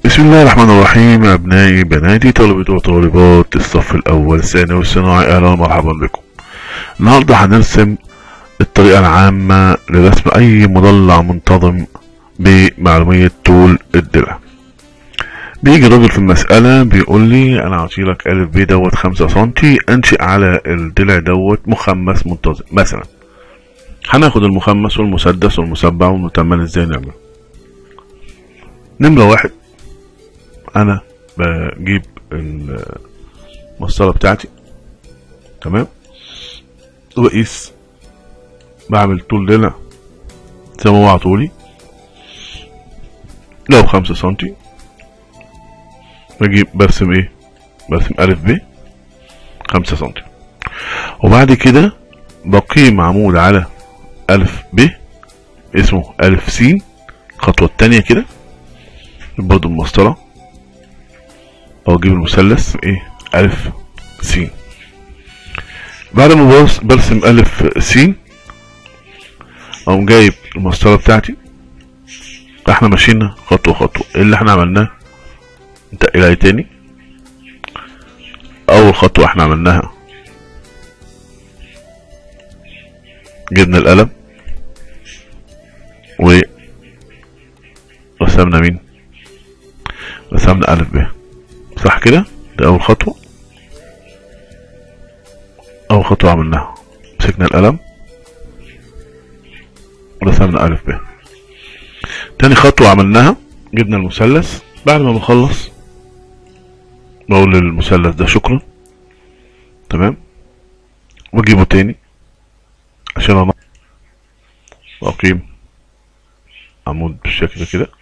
بسم الله الرحمن الرحيم أبنائي بناتي طلبة وطالبات الصف الأول الثانوي والصناعي أهلا ومرحبا بكم النهاردة هنرسم الطريقة العامة لرسم أي مضلع منتظم بمعلومية طول الضلع بيجي الراجل في المسألة بيقول لي أنا هعطيلك ألف ب دوت خمسة سنتي أنشئ على الضلع دوت مخمس منتظم مثلا هناخد المخمس والمسدس والمسبع والمتمن ازاي نعمله نمرة واحد انا بجيب المسطرة بتاعتي تمام وبقيس بعمل طول ضلع زي ما هو عطولي لو خمسة سنتي بجيب برسم ايه برسم الف ب خمسة سنتي وبعد كده بقيم عمود على الف ب اسمه الف س الخطوة التانية كده برضو المسطرة او اجيب المثلث ايه الف س بعد ما بص- برسم الف س اقوم جايب المسطرة بتاعتي احنا ماشيين خطوة خطوة ايه اللي احنا عملناه نتقلها تاني اول خطوة احنا عملناها جبنا القلم و رسمنا مين رسمنا ألف ب صح كده ده أول خطوة أول خطوة عملناها مسكنا القلم رسمنا ألف ب تاني خطوة عملناها جبنا المثلث بعد ما بنخلص بقول للمثلث ده شكرا تمام واجيبه تاني عشان انا واقيم عمود بالشكل ده كده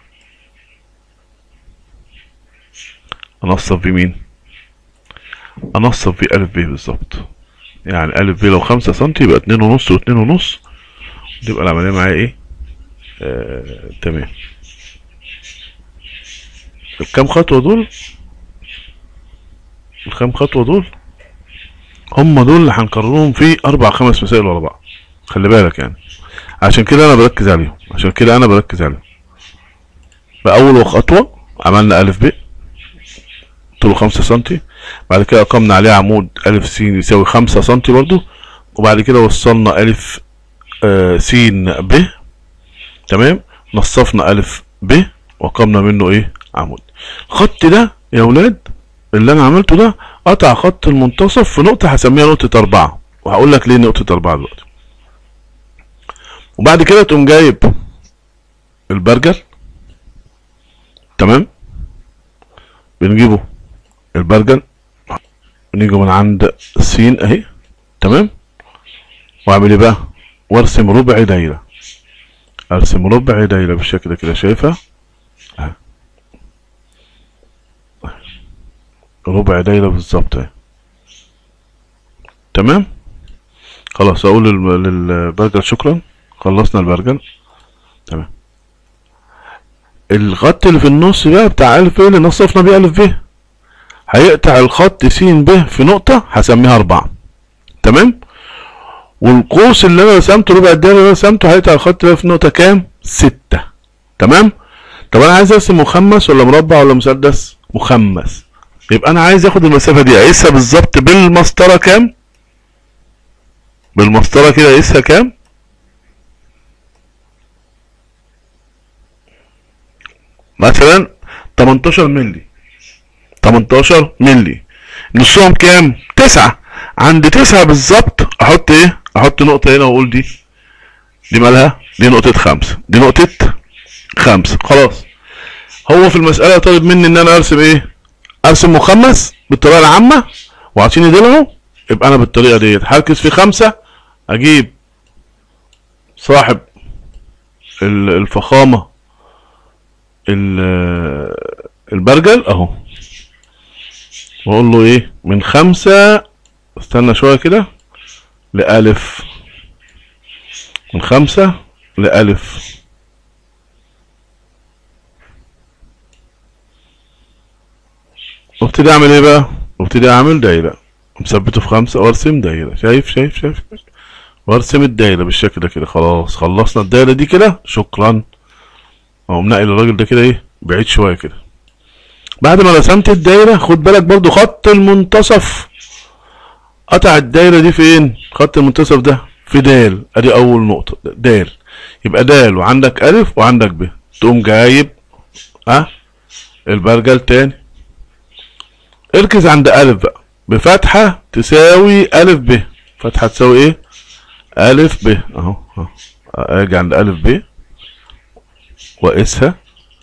انصف بمين انصف بألف ب بالظبط يعني ألف ب لو خمسة سنتي يبقى اتنين ونص واتنين ونص تبقى العملية معايا ايه آه، تمام الكام خطوة دول الكام خطوة دول هم دول اللي هنكررهم في أربع خمس مسائل ورا بعض خلي بالك يعني عشان كده أنا بركز عليهم عشان كده أنا بركز عليهم بأول خطوة عملنا ألف ب طوله خمسة سنتي بعد كده أقمنا عليه عمود ألف س يساوي خمسة سنتي برضو وبعد كده وصلنا ألف آه س ب تمام نصفنا ألف ب وقمنا منه إيه عمود الخط ده يا ولاد اللي أنا عملته ده قطع خط المنتصف في نقطة هسميها نقطة أربعة وهقول لك ليه نقطة أربعة دلوقتي وبعد كده تقوم جايب البرجل تمام بنجيبه البرجل نيجي من عند السين اهي تمام واعمل ايه بقى وارسم ربع دايره ارسم ربع دايره بالشكل ده كده شايفها اهي. ربع دايره بالظبط اهي تمام خلاص اقول لل- للبرجل شكرا خلصنا البرجل تمام الخط اللي في النص بقى بتاع الف ب اللي نصفنا بيه الف ب هيقطع الخط س ب في نقطة هسميها أربعة تمام والقوس اللي أنا رسمته ربع الدايرة اللي أنا رسمته هيقطع الخط ده في نقطة كام؟ ستة تمام؟ طب أنا عايز أرسم مخمس ولا مربع ولا مسدس؟ مخمس يبقى أنا عايز آخد المسافة دي أقيسها بالظبط بالمسطرة كام؟ بالمسطرة كده أقيسها كام؟ مثلا 18 مللي 18 مللي نصهم كام؟ تسعة عند تسعة بالظبط احط ايه؟ احط نقطة هنا واقول دي دي مالها؟ دي نقطة خمسة دي نقطة خمسة خلاص هو في المسألة طالب مني ان انا ارسم ايه؟ ارسم مخمس بالطريقة العامة واعطيني دلعه يبقى انا بالطريقة ديت هركز في خمسة اجيب صاحب ال- الفخامة ال- البرجل اهو واقول له ايه من خمسة استنى شوية كده لألف من خمسة لألف وابتدي اعمل ايه بقى وابتدي اعمل دايرة مثبته في خمسة وارسم دايرة شايف شايف شايف وارسم الدايرة بالشكل ده كده خلاص خلصنا الدايرة دي كده شكرا اقوم ناقل الراجل ده كده ايه بعيد شوية كده بعد ما رسمت الدايرة خد بالك برضو خط المنتصف قطع الدايرة دي فين خط المنتصف ده في دال ادي اول نقطة دال يبقى دال وعندك الف وعندك ب تقوم جايب ها البرجل تاني اركز عند الف بقى بفتحة تساوي الف ب فتحة تساوي ايه الف ب اهو اهو اجي عند الف ب واقيسها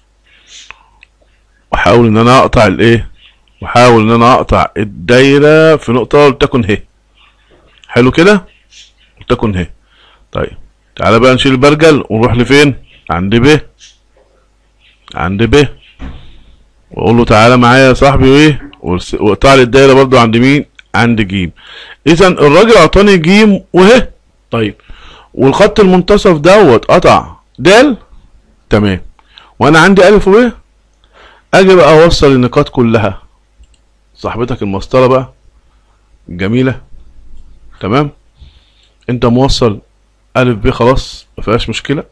واحاول ان انا اقطع الايه واحاول ان انا اقطع الدايره في نقطه ولتكن ه حلو كده ولتكن ه طيب تعالى بقى نشيل البرجل ونروح لفين عند ب عند ب واقول له تعالى معايا يا صاحبي وايه وارس- واقطع لي الدايره برضو عند مين عند جيم اذا الراجل اعطاني جيم وه طيب والخط المنتصف دوت قطع دال تمام وانا عندي الف وب اجي بقى اوصل النقاط كلها صاحبتك المسطره بقى جميله تمام انت موصل الف ب خلاص ما فيهاش مشكله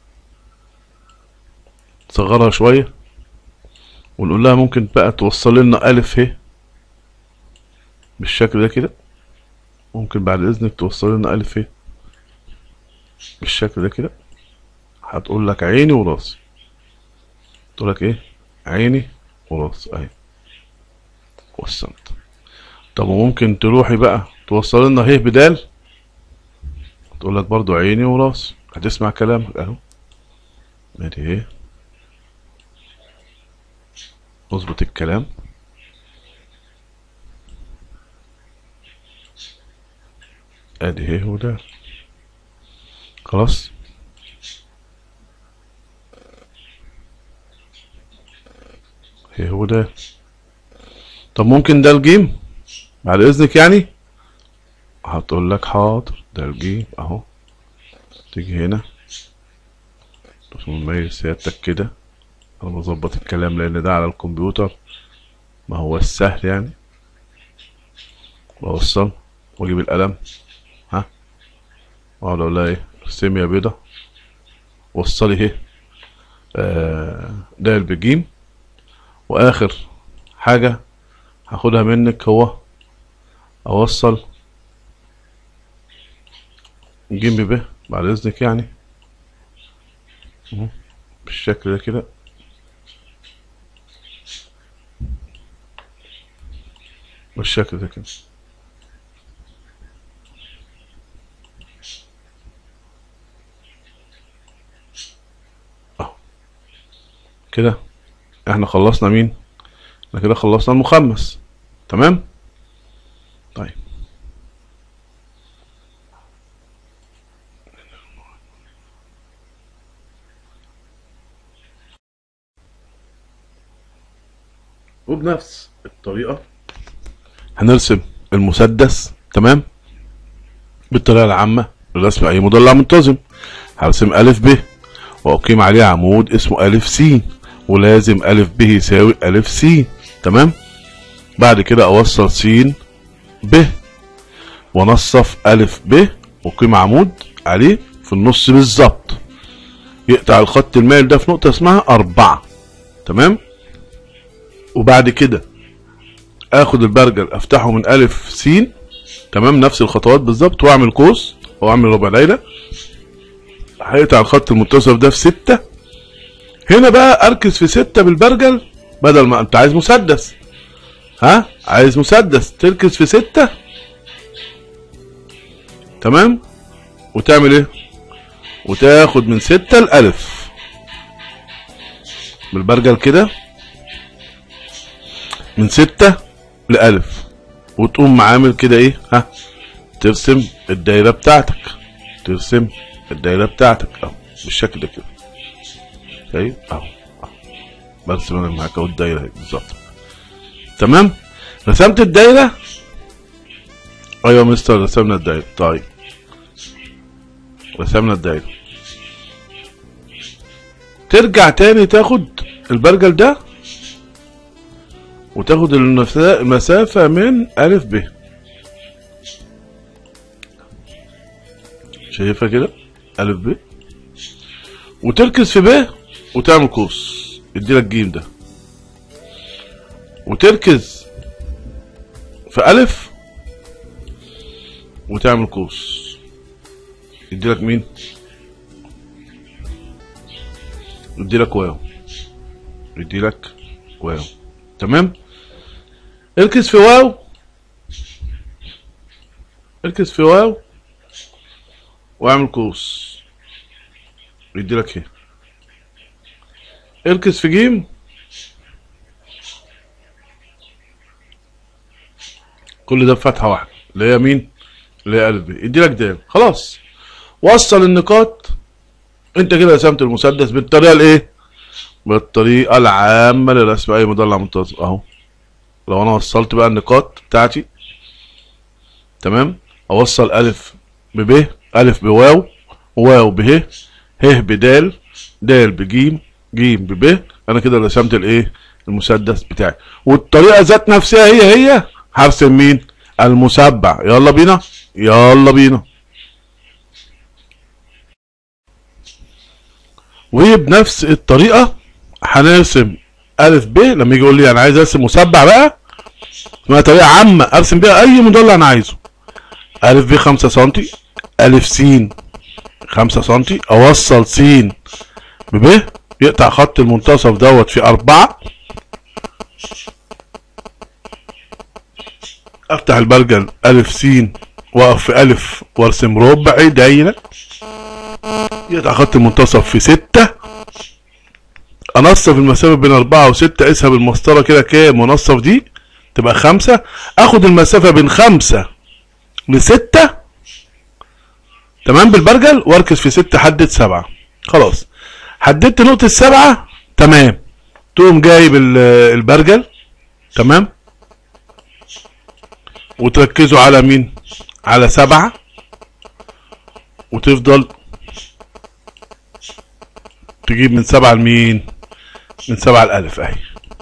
صغرها شويه ونقول لها ممكن بقى توصل لنا الف ه بالشكل ده كده ممكن بعد اذنك توصل لنا الف ه بالشكل ده كده هتقول لك عيني وراسي تقول لك ايه عيني وراسي اهي وصلت طب وممكن تروحي بقى توصل لنا ه بدال تقول لك برضو عيني وراسي هتسمع كلامك اهو ادي ايه اظبط الكلام ادي ايه ودال خلاص ايه هو ده طب ممكن ده الجيم بعد اذنك يعني هتقول لك حاضر ده الجيم اهو تيجي هنا تقوم سيادتك كده انا بظبط الكلام لان ده على الكمبيوتر ما هو السهل يعني بوصل واجيب القلم ها واقعد اقول لها ايه ارسمي يا بيضة وصلي اهي آه ده البجيم واخر حاجة هاخدها منك هو اوصل جيم ب بعد اذنك يعني اهو بالشكل ده كده بالشكل ده كده اهو كده احنا خلصنا مين احنا كده خلصنا المخمس تمام طيب وبنفس الطريقة هنرسم المسدس تمام بالطريقة العامة لرسم أي مضلع منتظم هرسم ألف ب وأقيم عليه عمود اسمه ألف س ولازم ألف ب يساوي ألف س تمام بعد كده أوصل س ب ونصف ألف ب وأقيم عمود عليه في النص بالظبط يقطع الخط المائل ده في نقطة اسمها أربعة تمام وبعد كده اخد البرجل افتحه من الف س تمام نفس الخطوات بالظبط واعمل قوس او اعمل ربع دايره هيقطع الخط المنتصف ده في ستة هنا بقى اركز في ستة بالبرجل بدل ما انت عايز مسدس ها عايز مسدس تركز في ستة تمام وتعمل ايه وتاخد من ستة الالف بالبرجل كده من ستة لألف وتقوم عامل كده ايه ها ترسم الدايرة بتاعتك ترسم الدايرة بتاعتك اهو بالشكل ده كده شايف اهو اهو برسم انا معاك اهو الدايرة اهي بالظبط تمام رسمت الدايرة ايوه يا مستر رسمنا الدايرة طيب رسمنا الدايرة ترجع تاني تاخد البرجل ده وتاخد المسا- المسافة من ألف ب شايفها كده ألف ب وتركز في ب وتعمل قوس يديلك جيم ده وتركز في ألف وتعمل قوس يديلك مين؟ يديلك واو يديلك واو تمام؟ اركز في واو اركز في واو واعمل قوس يديلك ايه اركز في جيم كل ده في فتحه واحده اللي هي مين اللي هي الف ب يديلك دال خلاص وصل النقاط انت كده رسمت المسدس بالطريقه الايه بالطريقه العامه لرسم اي مضلع منتظم اهو لو انا وصلت بقى النقاط بتاعتي تمام اوصل الف بب الف بواو واو به ه بدال دال بجيم جيم بب انا كده رسمت الايه المسدس بتاعي والطريقه ذات نفسها هي هي هرسم مين المسبع يلا بينا يلا بينا وبنفس الطريقه هنرسم الف ب لما يجي يقول لي انا عايز ارسم مسبع بقى اسمها طريقه عامه ارسم بيها اي مضلع انا عايزه الف ب 5 سم الف س 5 سم اوصل س بب يقطع خط المنتصف دوت في أربعة افتح البرجل ألف س واقف في ألف وارسم ربع دايرة يقطع خط المنتصف في ستة انصف المسافة بين أربعة وستة اسحب المسطرة كده كام ونصف دي تبقى خمسة اخد المسافة بين خمسة لستة تمام بالبرجل واركز في ستة حدد سبعة خلاص حددت نقطة سبعة تمام تقوم جايب البرجل تمام وتركزوا على مين على سبعة وتفضل تجيب من سبعة لمين من سبعة الألف أهي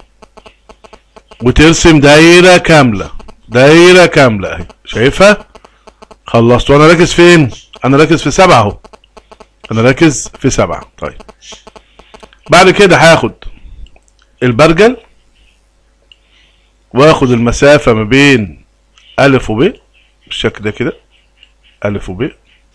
وترسم دايرة كاملة دايرة كاملة أهي شايفها خلصت وأنا راكز فين أنا راكز في سبعة أهو أنا راكز في سبعة طيب بعد كده هاخد البرجل واخد المسافة ما بين ألف وب بالشكل ده كده ألف وب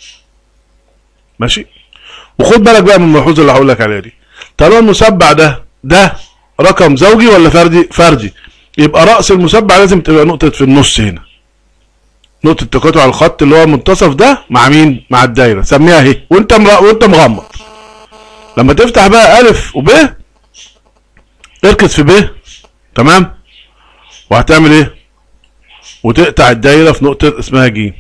ماشي وخد بالك بقى من الملحوظة اللي هقول لك عليها دي طالما المسبع ده ده رقم زوجي ولا فردي فردي يبقى رأس المسبع لازم تبقى نقطة في النص هنا نقطة تقاطع الخط اللي هو المنتصف ده مع مين؟ مع الدايرة سميها اهي وانت مر... وانت مغمض لما تفتح بقى ألف وب اركز في ب تمام وهتعمل ايه وتقطع الدايرة في نقطة اسمها ج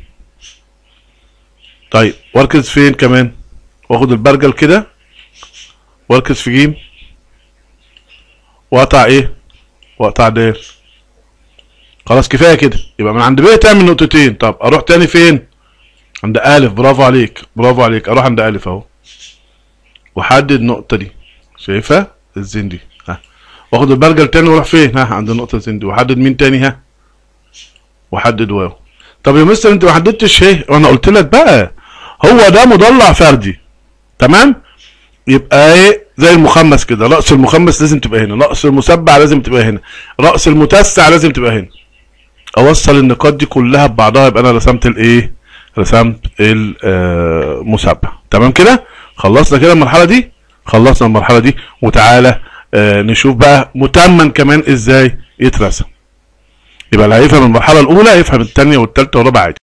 طيب واركز فين كمان واخد البرجل كده واركز في ج واقطع ايه واقطع داير خلاص كفايه كده يبقى من عند ب تعمل نقطتين طب اروح تاني فين عند الف برافو عليك برافو عليك اروح عند الف اهو وحدد النقطه دي شايفها الزين دي ها واخد البرجل تاني واروح فين ها عند النقطه الزين دي وحدد مين تاني ها وحدد واو طب يا مستر انت ما حددتش ايه وانا قلت لك بقى هو ده مضلع فردي تمام يبقى ايه زي المخمس كده رأس المخمس لازم تبقى هنا رأس المسبع لازم تبقى هنا رأس المتسع لازم تبقى هنا اوصل النقاط دي كلها ببعضها يبقى انا رسمت الايه رسمت المسبع تمام كده خلصنا كده المرحله دي خلصنا المرحله دي وتعالى آه نشوف بقى متمن كمان ازاي يترسم يبقى اللي هيفهم المرحله الاولى يفهم الثانيه والثالثه والرابعه عادي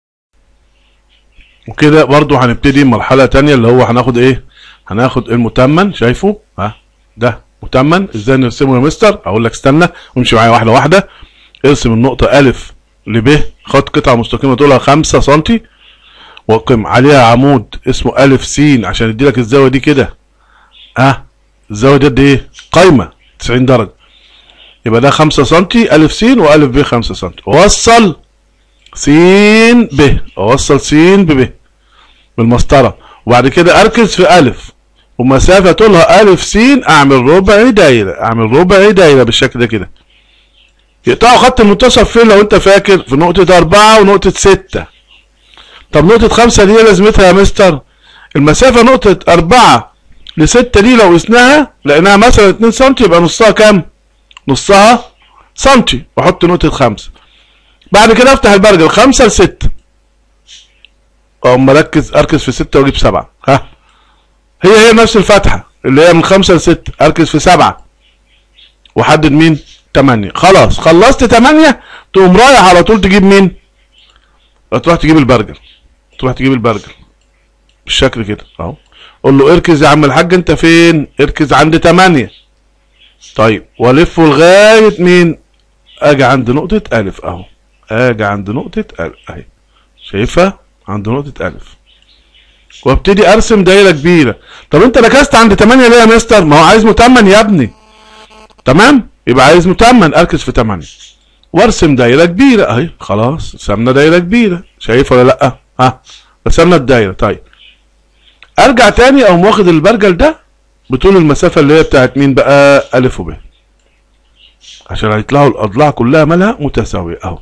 وكده برضو هنبتدي مرحله ثانيه اللي هو هناخد ايه هناخد المتمن شايفه ها ده متمن ازاي نرسمه يا مستر اقول لك استنى وامشي معايا واحده واحده ارسم النقطه الف لب خط قطعه مستقيمه طولها 5 سم وقم عليها عمود اسمه الف س عشان يديلك الزاويه دي كده ها الزاويه دي قد ايه قايمه 90 درجه يبقى ده 5 سم الف س والف ب 5 سم وصل س ب اوصل س بب بالمسطره وبعد كده اركز في الف ومسافه طولها الف س اعمل ربع دايره اعمل ربع دايره بالشكل ده كده يقطعوا خط المنتصف فين لو انت فاكر في نقطه أربعة ونقطه ستة طب نقطه خمسة دي لازمتها يا مستر المسافه نقطه أربعة لستة دي لو قسناها لقيناها مثلا 2 سم يبقى نصها كام نصها سنتي واحط نقطة خمسة بعد كده افتح البرجل خمسة لستة اقوم مركز اركز في ستة واجيب سبعة ها هي هي نفس الفتحة اللي هي من خمسة لستة اركز في سبعة وحدد مين تمانية خلاص خلصت تمانية تقوم رايح على طول تجيب مين تروح تجيب البرجل تروح تجيب البرجل بالشكل كده اهو قول له اركز يا عم الحاج انت فين اركز عند تمانية طيب والفه لغاية مين اجي عند نقطة الف اهو اجي عند نقطة الف اهي شايفها عند نقطة الف وابتدي ارسم دايرة كبيرة طب انت ركزت عند 8 ليه يا مستر ما هو عايز متمن يا ابني تمام يبقى عايز متمن اركز في 8 وارسم دايرة كبيرة اهي خلاص رسمنا دايرة كبيرة شايف ولا لا ها رسمنا الدايرة طيب ارجع تاني اقوم واخد البرجل ده بطول المسافة اللي هي بتاعت مين بقى الف وب عشان هيطلعوا الاضلاع كلها مالها متساوية اهو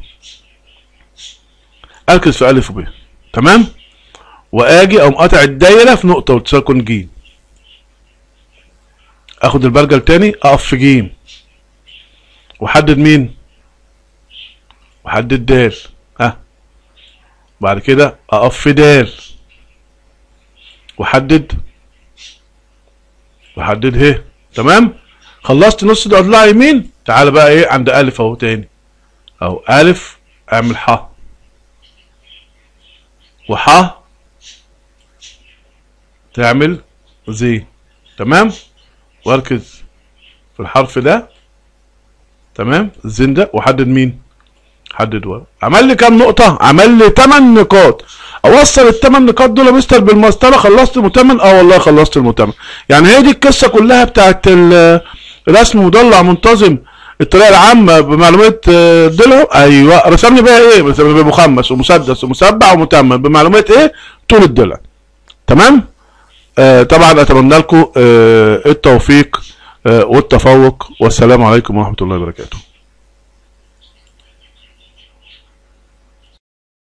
اركز في الف وب تمام واجي اقوم قاطع الدايره في نقطه وتساكن ج اخد البرجل تاني اقف في ج واحدد مين واحدد د ها بعد كده اقف في د واحدد واحدد ه تمام خلصت نص الاضلاع يمين تعال بقى ايه عند الف اهو تاني اهو الف اعمل ح وح تعمل زي تمام واركز في الحرف ده تمام الزين ده وحدد مين حدد ورا عمل لي كام نقطة عمل لي 8 نقاط اوصل الثمان نقاط دول يا مستر بالمسطرة خلصت المتمن اه والله خلصت المتمن يعني هي دي القصة كلها بتاعت الرسم مضلع منتظم الطريقة العامة بمعلومات ضلعه ايوه رسم لي بقى ايه بمخمس ومسدس ومسبع ومتمن بمعلومات ايه طول الضلع تمام آه طبعا اتمنى لكم آه التوفيق آه والتفوق والسلام عليكم ورحمه الله وبركاته